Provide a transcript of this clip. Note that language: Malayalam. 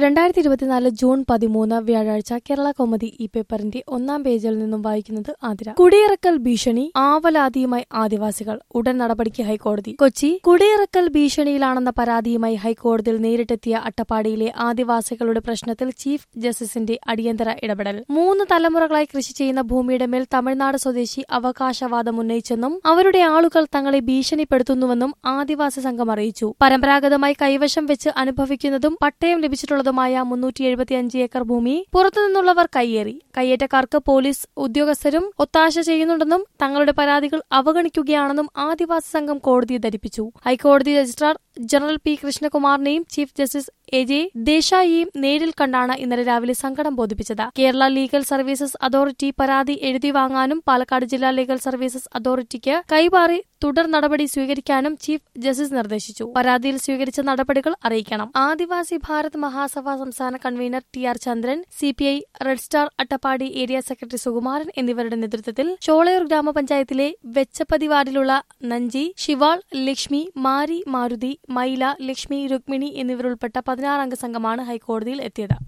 രണ്ടായിരത്തി ഇരുപത്തിനാല് ജൂൺ പതിമൂന്ന് വ്യാഴാഴ്ച കേരള കൗമുദി ഈ പേപ്പറിന്റെ ഒന്നാം പേജിൽ നിന്നും വായിക്കുന്നത് ആതിര കുടിയിറക്കൽ ഭീഷണി ആവലാതിയുമായി ആദിവാസികൾ ഉടൻ നടപടിക്ക് ഹൈക്കോടതി കൊച്ചി കുടിയിറക്കൽ ഭീഷണിയിലാണെന്ന പരാതിയുമായി ഹൈക്കോടതിയിൽ നേരിട്ടെത്തിയ അട്ടപ്പാടിയിലെ ആദിവാസികളുടെ പ്രശ്നത്തിൽ ചീഫ് ജസ്റ്റിസിന്റെ അടിയന്തര ഇടപെടൽ മൂന്ന് തലമുറകളായി കൃഷി ചെയ്യുന്ന ഭൂമിയുടെ മേൽ തമിഴ്നാട് സ്വദേശി അവകാശവാദം ഉന്നയിച്ചെന്നും അവരുടെ ആളുകൾ തങ്ങളെ ഭീഷണിപ്പെടുത്തുന്നുവെന്നും ആദിവാസി സംഘം അറിയിച്ചു പരമ്പരാഗതമായി കൈവശം വെച്ച് അനുഭവിക്കുന്നതും പട്ടയം ലഭിച്ചിട്ടുള്ളതുമായ മുന്നൂറ്റി എഴുപത്തിയഞ്ച് ഏക്കർ ഭൂമി പുറത്തുനിന്നുള്ളവർ കയ്യേറി കയ്യേറ്റക്കാർക്ക് പോലീസ് ഉദ്യോഗസ്ഥരും ഒത്താശ ചെയ്യുന്നുണ്ടെന്നും തങ്ങളുടെ പരാതികൾ അവഗണിക്കുകയാണെന്നും ആദിവാസി സംഘം കോടതിയെ ധരിപ്പിച്ചു ഹൈക്കോടതി രജിസ്ട്രാർ ജനറൽ പി കൃഷ്ണകുമാറിനെയും ചീഫ് ജസ്റ്റിസ് എ ജെ ദേശായിയെയും നേരിൽ കണ്ടാണ് ഇന്നലെ രാവിലെ സങ്കടം ബോധിപ്പിച്ചത് കേരള ലീഗൽ സർവീസസ് അതോറിറ്റി പരാതി എഴുതി വാങ്ങാനും പാലക്കാട് ജില്ലാ ലീഗൽ സർവീസസ് അതോറിറ്റിക്ക് കൈമാറി തുടർ നടപടി സ്വീകരിക്കാനും ചീഫ് ജസ്റ്റിസ് നിർദ്ദേശിച്ചു പരാതിയിൽ സ്വീകരിച്ച നടപടികൾ അറിയിക്കണം ആദിവാസി ഭാരത് മഹാസഭ സംസ്ഥാന convener T R Chandran C P I red star Attappadi area secretary Sukumaran എന്നിവരുടെ നേതൃത്വത്തിൽ ചോളയൂർ ഗ്രാമപഞ്ചായത്തിലെ വെച്ചപ്പതി വാർഡിലുള്ള നഞ്ചി ശിവാൾ ലക്ഷ്മി മാരി മാരുതി മൈല ലക്ഷ്മി രുക്മിണി എന്നിവരുൾപ്പെട്ട പതിനാറംഗ സംഘമാണ് ഹൈക്കോടതിയിൽ എത്തിയത്